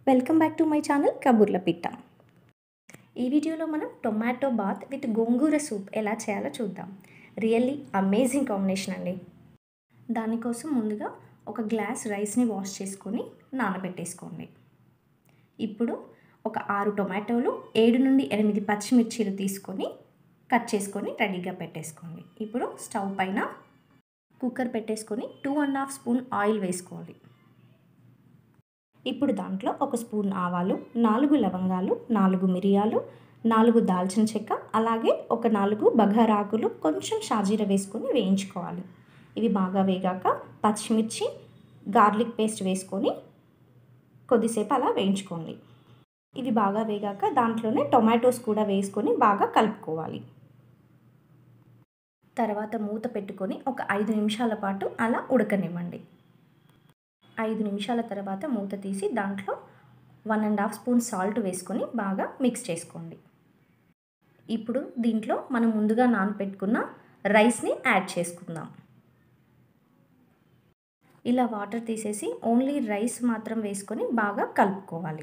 welcome back to my channel Kaburla Pitta ఈ వీడియోలో మనం టొమాటో బాత్ విత్ గోంగూర సూప్ ఎలా చేయాలో చూద్దాం రియల్లీ అమేజింగ్ కాంబినేషన్ అండి దానికోసం ముందుగా ఒక గ్లాస్ రైస్ని వాష్ చేసుకొని నానబెట్టేసుకోండి ఇప్పుడు ఒక ఆరు టొమాటోలు ఏడు నుండి ఎనిమిది పచ్చిమిర్చీలు తీసుకొని కట్ చేసుకొని రెడీగా పెట్టేసుకోండి ఇప్పుడు స్టవ్ పైన కుక్కర్ పెట్టేసుకొని two and half spoon oil వేసుకోవాలి ఇప్పుడు దాంట్లో ఒక స్పూన్ ఆవాలు నాలుగు లవంగాలు నాలుగు మిరియాలు నాలుగు దాల్చిన చెక్క అలాగే ఒక నాలుగు బఘారాకులు కొంచెం షాజీర వేసుకొని వేయించుకోవాలి ఇవి బాగా వేగాక పచ్చిమిర్చి గార్లిక్ పేస్ట్ వేసుకొని కొద్దిసేపు అలా వేయించుకోండి ఇవి బాగా వేగాక దాంట్లోనే టొమాటోస్ కూడా వేసుకొని బాగా కలుపుకోవాలి తర్వాత మూత పెట్టుకొని ఒక ఐదు నిమిషాల పాటు అలా ఉడకనివ్వండి ఐదు నిమిషాల తర్వాత మూత తీసి దాంట్లో one and half spoon salt వేసుకొని బాగా మిక్స్ చేసుకోండి ఇప్పుడు దీంట్లో మనం ముందుగా నానపెట్టుకున్న రైస్ని యాడ్ చేసుకుందాం ఇలా వాటర్ తీసేసి ఓన్లీ రైస్ మాత్రం వేసుకొని బాగా కలుపుకోవాలి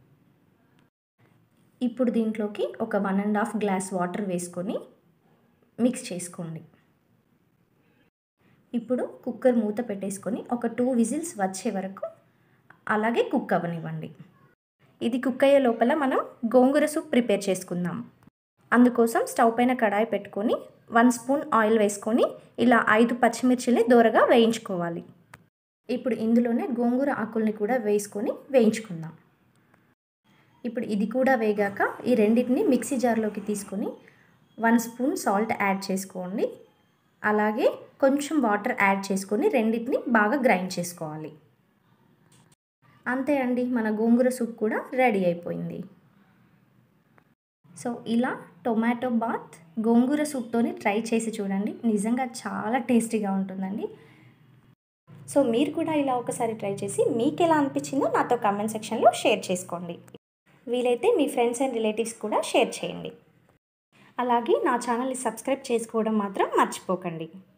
ఇప్పుడు దీంట్లోకి ఒక one and half glass water వేసుకొని మిక్స్ చేసుకోండి ఇప్పుడు కుక్కర్ మూత పెట్టేసుకొని ఒక టూ విజిల్స్ వచ్చే వరకు అలాగే కుక్ అవ్వనివ్వండి ఇది కుక్ అయ్యే లోపల మనం గోంగూర సూప్ ప్రిపేర్ చేసుకుందాం అందుకోసం స్టవ్ పైన కడాయి పెట్టుకొని వన్ స్పూన్ ఆయిల్ వేసుకొని ఇలా ఐదు పచ్చిమిర్చిని దూరగా వేయించుకోవాలి ఇప్పుడు ఇందులోనే గోంగూర ఆకుల్ని కూడా వేసుకొని వేయించుకుందాం ఇప్పుడు ఇది కూడా వేగాక ఈ రెండింటిని మిక్సీ జార్లోకి తీసుకొని వన్ స్పూన్ సాల్ట్ యాడ్ చేసుకోండి అలాగే కొంచెం వాటర్ యాడ్ చేసుకొని రెండింటిని బాగా గ్రైండ్ చేసుకోవాలి అంతే అండి మన గోంగూర సూప్ కూడా రెడీ అయిపోయింది సో ఇలా టొమాటో బాత్ గోంగూర సూప్తోని ట్రై చేసి చూడండి నిజంగా చాలా టేస్టీగా ఉంటుందండి సో మీరు కూడా ఇలా ఒకసారి ట్రై చేసి మీకు ఎలా అనిపించిందో నాతో కామెంట్ సెక్షన్లో షేర్ చేసుకోండి వీలైతే మీ ఫ్రెండ్స్ అండ్ రిలేటివ్స్ కూడా షేర్ చేయండి అలాగే నా ఛానల్ని సబ్స్క్రైబ్ చేసుకోవడం మాత్రం మర్చిపోకండి